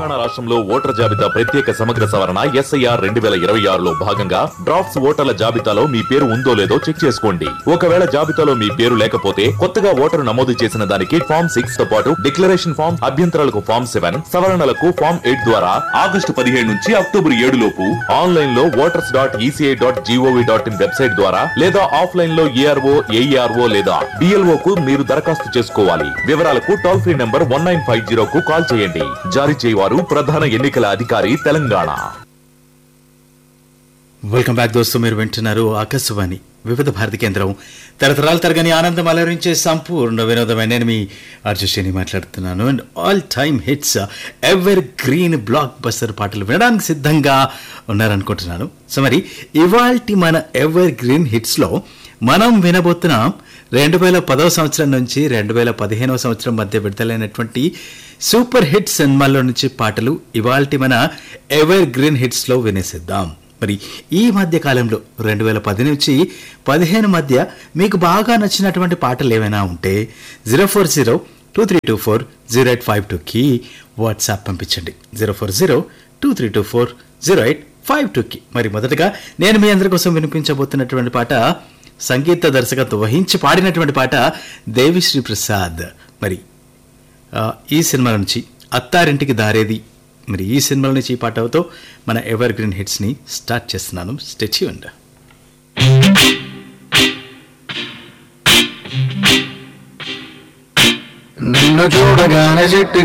తెలంగాణ రాష్ట్రంలో ఓటర్ జాబితా ప్రత్యేక సమగ్ర సవరణ ఎస్ఐఆర్ రెండు వేల ఇరవై ఆరులో భాగంగా డ్రాఫ్ట్స్ ఓటర్ల జాబితాలో మీ పేరు ఉందో లేదో చెక్ చేసుకోండి ఒకవేళ జాబితాలో మీ పేరు లేకపోతే కొత్తగా ఓటరు నమోదు చేసిన దానికి ఫామ్ సిక్స్ తో పాటు డిక్లరేషన్ ఫామ్ అభ్యంతరాలకు ఫామ్ సెవెన్ సవరణలకు ఫామ్ ఎయిట్ ద్వారా ఆగస్టు పదిహేడు నుంచి అక్టోబర్ ఏడు లోపు ఆన్లైన్ లో voters dot ECI dot GOV dot IN website ద్వారా లేదా ఆఫ్లైన్ లో ఏఆర్ఓ ఏఈఆర్ఓ లేదా డిఎల్ఓ కు మీరు దరఖాస్తు చేసుకోవాలి వివరాలకు toll free number one nine five zero కు కాల్ చేయండి జారీ చేయవారు ప్రధాన ఎన్నికల అధికారి తెలంగాణ వెల్కమ్ బ్యాక్ దోస్తు మీరు వింటున్నారు ఆకాశవాణి వివిధ భారతి కేంద్రం తరతరాల తరగని ఆనందం అలరించే సంపూర్ణ వినోదమైన నేను మీ అర్జుషిని మాట్లాడుతున్నాను and all time hits evergreen blockbuster పాటలు వినడానికి సిద్ధంగా ఉన్నారనుకుంటున్నాను సో మరి ఇవాల్టి మన ఎవర్ గ్రీన్ హిట్స్లో మనం వినబోతున్నాం రెండు వేల పదవ సంవత్సరం నుంచి రెండు వేల పదిహేనవ సంవత్సరం మధ్య విడుదలైనటువంటి సూపర్ హిట్ సినిమాల్లో నుంచి పాటలు ఇవాల్టి మన ఎవర్ గ్రీన్ హిట్స్లో వినేసిద్దాం మరి ఈ మధ్య కాలంలో రెండు వేల పది నుంచి పదిహేను మధ్య మీకు బాగా నచ్చినటువంటి పాటలు ఏమైనా ఉంటే zero four zero two three two four zero eight five టూకి వాట్సాప్ పంపించండి zero four zero two three two four zero eight five టూకి మరి మొదటగా నేను మీ అందరి కోసం వినిపించబోతున్నటువంటి పాట సంగీత దర్శకత్వం వహించి పాడినటువంటి పాట దేవిశ్రీ ప్రసాద్ మరి ఆ, ఈ సినిమా నుంచి అత్తారింటికి దారేది మరి ఈ సినిమాల నుంచి ఈ పాటతో మన ఎవర్ గ్రీన్ హిట్స్ ని స్టార్ట్ చేస్తున్నాను స్టెచ్యూ అండ్ నిన్ను చూడగానే చెట్టు